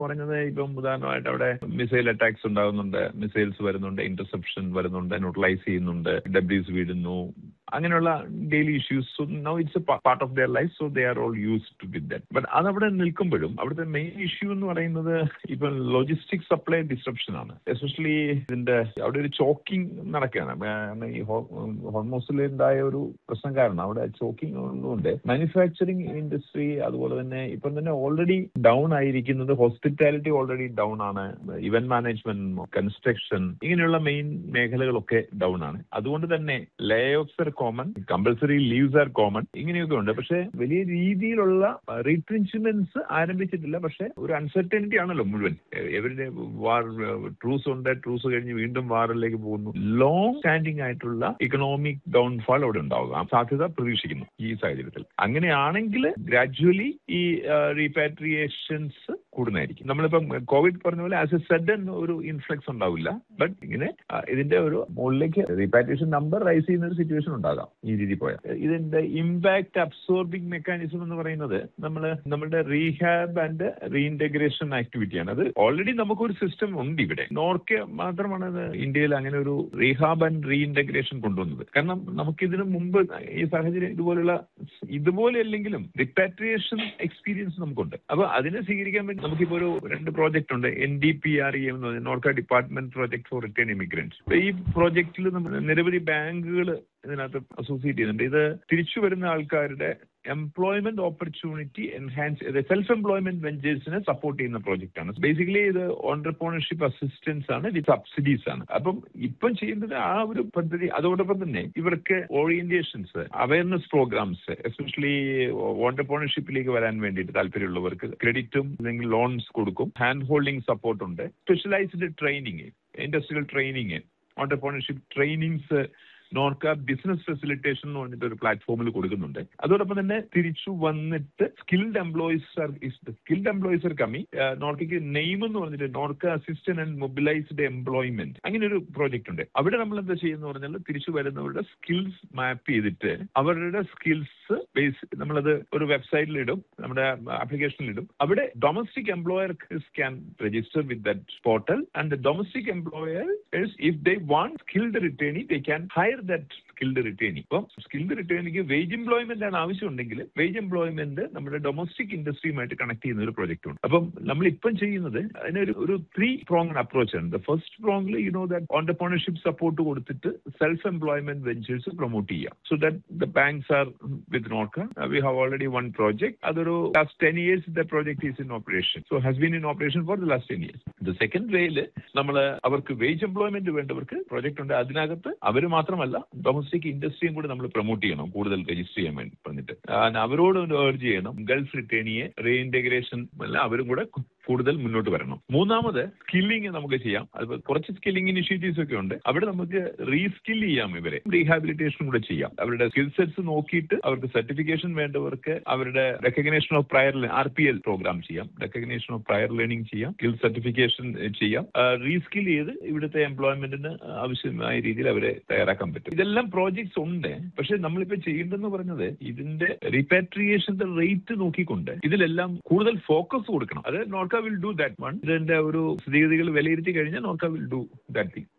പറഞ്ഞത് ഇപ്പം ഉദാഹരണമായിട്ട് അവിടെ മിസൈൽ അറ്റാക്സ് ഉണ്ടാകുന്നുണ്ട് മിസൈൽസ് വരുന്നുണ്ട് ഇന്റർസെപ്ഷൻ വരുന്നുണ്ട് ന്യൂട്രലൈസ് ചെയ്യുന്നുണ്ട് ഡബ്ല്യൂസ് വീഴുന്നു അങ്ങനെയുള്ള daily issues no it's a part of their life so they are all used with that but അതവിടെ നിൽക്കുമ്പോഴും അവിടുത്തെ മെയിൻ ഇഷ്യൂ എന്ന് പറയുന്നത് ഇപ്പം ലോജിസ്റ്റിക് സപ്ലൈ ഡിസ്ട്രപ്ഷൻ ആണ് എസ്പെഷ്യലി ഇതിന്റെ അവിടെ ഒരു ചോക്കിംഗ് നടക്കുകയാണ് കാരണം ഈ ഹോർമോസിൽ ഉണ്ടായ ഒരു പ്രശ്നം കാരണം അവിടെ ചോക്കിംഗ് ഉള്ളതുകൊണ്ട് മാനുഫാക്ചറിങ് ഇൻഡസ്ട്രി അതുപോലെ തന്നെ ഇപ്പം തന്നെ ഓൾറെഡി ഡൗൺ ആയിരിക്കുന്നത് ഹോസ്പിറ്റാലിറ്റി ഓൾറെഡി ഡൗൺ ആണ് ഇവന്റ് മാനേജ്മെന്റ് കൺസ്ട്രക്ഷൻ ഇങ്ങനെയുള്ള മെയിൻ മേഖലകളൊക്കെ ഡൗൺ ആണ് അതുകൊണ്ട് തന്നെ lay offs are common compulsory leaves are common ഇങ്ങനെയൊക്കെ ഉണ്ട് പക്ഷെ വലിയ രീതിയിലുള്ള റീട്രിഞ്ച്മെന്റ്സ് ആരംഭിച്ചിട്ടില്ല പക്ഷെ ഒരു അൺസർട്ടനിറ്റി ആണല്ലോ മുഴുവൻ എവരുടെ വാർ ട്രൂസ് ഉണ്ട് ട്രൂസ് കഴിഞ്ഞ് വീണ്ടും വാറിലേക്ക് പോകുന്നു ലോങ് സ്റ്റാൻഡിംഗ് ആയിട്ടുള്ള ഇക്കണോമിക് ഡൗൺഫാൾ അവിടെ ഉണ്ടാവുക സാധ്യത പ്രതീക്ഷിക്കുന്നു ഈ സാഹചര്യത്തിൽ അങ്ങനെയാണെങ്കിൽ ഗ്രാജുവലി ഈ റീപാട്രിയേഷൻസ് കൂടുന്നതായിരിക്കും നമ്മളിപ്പം കോവിഡ് പറഞ്ഞ പോലെ ആസ് എ സഡൻ ഒരു ഇൻഫ്ലക്സ് ഉണ്ടാവില്ല ബട്ട് ഇങ്ങനെ ഇതിന്റെ ഒരു മുകളിലേക്ക് റീപാട്രിയേഷൻ നമ്പർ റൈസ് ചെയ്യുന്ന ഒരു സിറ്റുവേഷൻ ഉണ്ടാകാം ഈ രീതി പോയാൽ ഇതിന്റെ ഇമ്പാക്ട് അബ്സോർബിംഗ് മെക്കാനിസം എന്ന് പറയുന്നത് നമ്മൾ നമ്മുടെ റീഹാബ് ആൻഡ് റീഇന്റഗ്രേഷൻ ആക്ടിവിറ്റിയാണ് അത് ഓൾറെഡി നമുക്കൊരു സിസ്റ്റം ഉണ്ട് ഇവിടെ നോർക്കെ മാത്രമാണ് അത് ഇന്ത്യയിൽ അങ്ങനെ ഒരു റീഹാബ് ആൻഡ് റീഇന്റഗ്രേഷൻ കൊണ്ടുവന്നത് കാരണം നമുക്ക് ഇതിനു മുമ്പ് ഈ സാഹചര്യം ഇതുപോലുള്ള ഇതുപോലെ അല്ലെങ്കിലും റിപ്പാട്രിയേഷൻ എക്സ്പീരിയൻസ് നമുക്കുണ്ട് അപ്പൊ അതിനെ സ്വീകരിക്കാൻ വേണ്ടി നമുക്കിപ്പോ ഒരു രണ്ട് പ്രോജക്റ്റ് ഉണ്ട് N D P R E എന്ന് പറഞ്ഞാൽ NORKA department project for return immigrants ഈ പ്രോജക്റ്റിൽ നമ്മൾ നിരവധി ബാങ്കുകൾ ഇതിനകത്ത് അസോസിയേറ്റ് ചെയ്യുന്നുണ്ട് ഇത് തിരിച്ചു വരുന്ന ആൾക്കാരുടെ employment opportunity enhance self employment വെഞ്ചേഴ്സിനെ സപ്പോർട്ട് ചെയ്യുന്ന പ്രോജക്റ്റ് ആണ് ബേസിക്കലി ഇത് ഓണ്ടർപ്രണർഷിപ്പ് അസിസ്റ്റൻസ് ആണ് ഇത് സബ്സിഡീസ് ആണ് അപ്പം ഇപ്പം ചെയ്യുന്നത് ആ ഒരു പദ്ധതി അതോടൊപ്പം തന്നെ ഇവർക്ക് ഓറിയന്റേഷൻസ് അവയർനെസ് പ്രോഗ്രാംസ് എസ്പെഷ്യലി ഓണ്ടർപ്രണർഷിപ്പിലേക്ക് വരാൻ വേണ്ടിയിട്ട് താല്പര്യമുള്ളവർക്ക് ക്രെഡിറ്റും അല്ലെങ്കിൽ ലോൺസ് കൊടുക്കും ഹാൻഡ് ഹോൾഡിംഗ് സപ്പോർട്ട് ഉണ്ട് specialised training industrial training entrepreneurship trainings NORKA business facilitation എന്ന് പറഞ്ഞിട്ട് ഒരു പ്ലാറ്റ്ഫോമിൽ കൊടുക്കുന്നുണ്ട് അതോടൊപ്പം തന്നെ തിരിച്ചു വന്നിട്ട് skilled employees are skilled employees are കമ്മി നോർക്കയ്ക്ക് നെയിം എന്ന് പറഞ്ഞിട്ട് NORKA assistant and mobilised employment അങ്ങനെ ഒരു പ്രോജക്റ്റ് ഉണ്ട് അവിടെ നമ്മൾ എന്താ ചെയ്യുന്ന പറഞ്ഞാൽ തിരിച്ചു വരുന്നവരുടെ സ്കിൽസ് മാപ്പ് ചെയ്തിട്ട് അവരുടെ സ്കിൽസ് ബേസ് നമ്മളത് ഒരു വെബ്സൈറ്റിൽ ഇടും നമ്മുടെ ആപ്ലിക്കേഷനിൽ ഇടും അവിടെ domestic employer can register with that portal and domestic employer if they want skilled returnee they can hire that skilled returnee ഇപ്പം സ്കിൽഡ് റിട്ടേണിക്ക് വേജ് എംപ്ലോയ്മെന്റ് ആണ് ആവശ്യമുണ്ടെങ്കിൽ വേജ് എംപ്ലോയ്മെന്റ് നമ്മുടെ ഡൊമസ്റ്റിക് ഇൻഡസ്ട്രിയുമായിട്ട് കണക്ട് ചെയ്യുന്ന ഒരു പ്രോജക്റ്റ് ഉണ്ട് അപ്പം നമ്മൾ ഇപ്പം ചെയ്യുന്നത് അതിനൊരു ഒരു ത്രീ പ്രോങ് അപ്രോച്ച് ആണ് ദ ഫസ്റ്റ് പ്രോങ്ങിൽ you know that entrepreneurship support കൊടുത്തിട്ട് സെൽഫ് എംപ്ലോയ്മെന്റ് വെഞ്ചേഴ്സ് പ്രൊമോട്ട് ചെയ്യാം so that the banks are with NORKA we have already one project അതൊരു last ten years the project is in operation so has been in operation for the last ten years the second വേയിൽ നമ്മൾ അവർക്ക് wage employment വേണ്ടവർക്ക് project ഉണ്ട് അതിനകത്ത് അവർ മാത്രമല്ല domestic ഇൻഡസ്ട്രിയും കൂടി നമ്മൾ പ്രൊമോട്ട് ചെയ്യണം കൂടുതൽ രജിസ്റ്റർ ചെയ്യാൻ വേണ്ടി പറഞ്ഞിട്ട് അവരോട് ഏർജ് ചെയ്യണം ഗൾഫ് റിട്ടേണിയെ റീഇന്റഗ്രേഷൻ അല്ല അവരും കൂടെ കൂടുതൽ മുന്നോട്ട് വരണം മൂന്നാമത് സ്കില്ലിംഗ് നമുക്ക് ചെയ്യാം അത് കുറച്ച് സ്കില്ലിംഗ് ഇനിഷ്യേറ്റീവ്സ് ഒക്കെ ഉണ്ട് അവിടെ നമുക്ക് റീസ്കിൽ ചെയ്യാം ഇവരെ റീഹാബിലിറ്റേഷൻ കൂടെ ചെയ്യാം അവരുടെ സ്കിൽ സെറ്റ്സ് നോക്കിയിട്ട് അവർക്ക് സർട്ടിഫിക്കേഷൻ വേണ്ടവർക്ക് അവരുടെ recognition of prior R P L programme ചെയ്യാം റെക്കഗ്നേഷൻ ഓഫ് പ്രയർ ലേണിംഗ് ചെയ്യാം സ്കിൽ സർട്ടിഫിക്കേഷൻ ചെയ്യാം റീസ്കിൽ ചെയ്ത് ഇവിടുത്തെ എംപ്ലോയ്മെന്റിന് ആവശ്യമായ രീതിയിൽ അവരെ തയ്യാറാക്കാൻ പറ്റും ഇതെല്ലാം പ്രോജക്ട്സ് ഉണ്ട് പക്ഷെ നമ്മളിപ്പോ ചെയ്യേണ്ടതെന്ന് പറഞ്ഞത് ഇതിന്റെ റിപ്പാട്രിയേഷന്റെ റേറ്റ് നോക്കിക്കൊണ്ട് ഇതിലെല്ലാം കൂടുതൽ ഫോക്കസ് കൊടുക്കണം അത് NORKA will do that one ഇതിന്റെ ഒരു സ്ഥിതിഗതികൾ വിലയിരുത്തി കഴിഞ്ഞാൽ NORKA will do that thing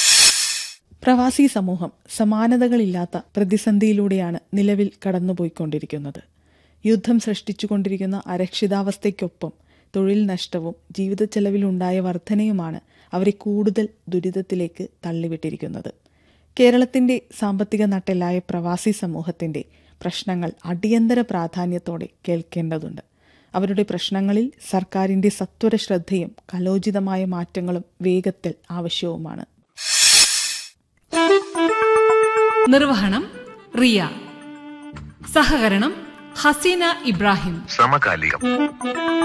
പ്രവാസി സമൂഹം സമാനതകളില്ലാത്ത പ്രതിസന്ധിയിലൂടെയാണ് നിലവിൽ കടന്നുപോയിക്കൊണ്ടിരിക്കുന്നത് യുദ്ധം സൃഷ്ടിച്ചുകൊണ്ടിരിക്കുന്ന അരക്ഷിതാവസ്ഥയ്ക്കൊപ്പം തൊഴിൽ നഷ്ടവും ജീവിത ചെലവിലുണ്ടായ വർധനയുമാണ് അവരെ കൂടുതൽ ദുരിതത്തിലേക്ക് തള്ളിവിട്ടിരിക്കുന്നത് കേരളത്തിന്റെ സാമ്പത്തിക നട്ടെല്ലായ പ്രവാസി സമൂഹത്തിന്റെ പ്രശ്നങ്ങൾ അടിയന്തര പ്രാധാന്യത്തോടെ കേൾക്കേണ്ടതുണ്ട് അവരുടെ പ്രശ്നങ്ങളിൽ സർക്കാരിന്റെ സത്വര ശ്രദ്ധയും കലോചിതമായ മാറ്റങ്ങളും വേഗത്തിൽ ആവശ്യവുമാണ് നിർവഹണം റിയ സഹകരണം ഹസീന ഇബ്രാഹിം സമകാലികം